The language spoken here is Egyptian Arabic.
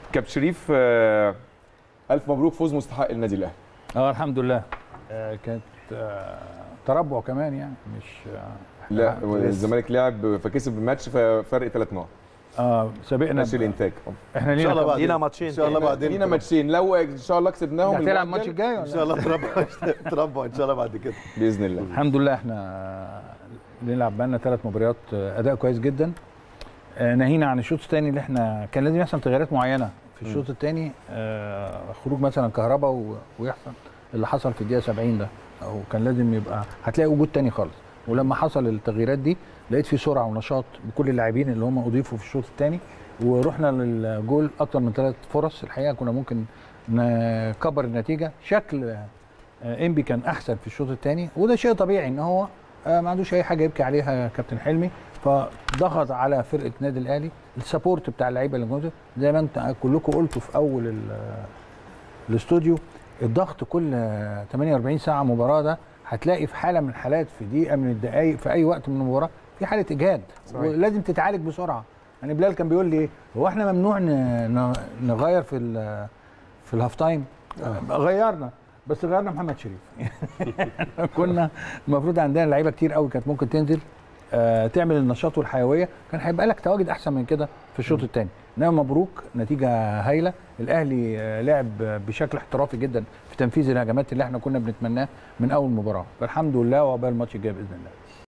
كابتن شريف آه، الف مبروك فوز مستحق للنادي الاهلي اه الحمد لله آه كانت آه تربع كمان يعني مش آه لا لسه. والزمالك لعب فكسب الماتش ففرق ثلاث نقط اه سابقنا ماتش ب- الانتاج احنا ان شاء الله لينا بعدين لينا ماتشين ان شاء الله تاني. بعدين لينا ماتشين لو ان شاء الله كسبناهم هتلعب المؤجل، الماتش الجاي ان ولا شاء الله تربع تربع ان شاء الله بعد كده باذن الله الحمد لله احنا بنلعب بقالنا ثلاث مباريات آه، اداء كويس جدا آه، ناهينا عن الشوط الثاني اللي احنا كان لازم يحصل تغييرات معينه في الشوط الثاني خروج مثلا كهرباء و- ويحصل اللي حصل في الدقيقه 70 ده او كان لازم يبقى هتلاقي وجود تاني خالص ولما حصل التغييرات دي لقيت في سرعه ونشاط بكل اللاعبين اللي هم اضيفوا في الشوط الثاني ورحنا للجول اكتر من ثلاث فرص الحقيقه كنا ممكن نكبر النتيجه شكل آه، انبي كان احسن في الشوط الثاني وده شيء طبيعي ان هو آه، ما عندوش اي حاجه يبكي عليها كابتن حلمي فضغط على فرقه نادي الاهلي السبورت بتاع اللعيبه اللي موجوده زي ما انت كلكم قلتوا في اول ال- الاستوديو الضغط كل آه، 48 ساعه مباراه ده هتلاقي في حاله من الحالات في دقيقه من الدقائق في اي وقت من المباراه في حاله اجهاد صحيح. ولازم تتعالج بسرعه يعني بلال كان بيقول لي ايه هو احنا ممنوع ن- ن- نغير في ال- في الهاف تايم غيرنا بس غيرنا محمد شريف كنا المفروض عندنا لعيبه كتير قوي كانت ممكن تنزل آه، تعمل النشاط والحيويه كان هيبقى لك تواجد احسن من كده في الشوط الثاني انما مبروك نتيجه هايله الاهلي آه، لعب بشكل احترافي جدا في تنفيذ الهجمات اللي احنا كنا بنتمناه من اول مباراه فالحمد لله وعقبال الماتش الجاي باذن الله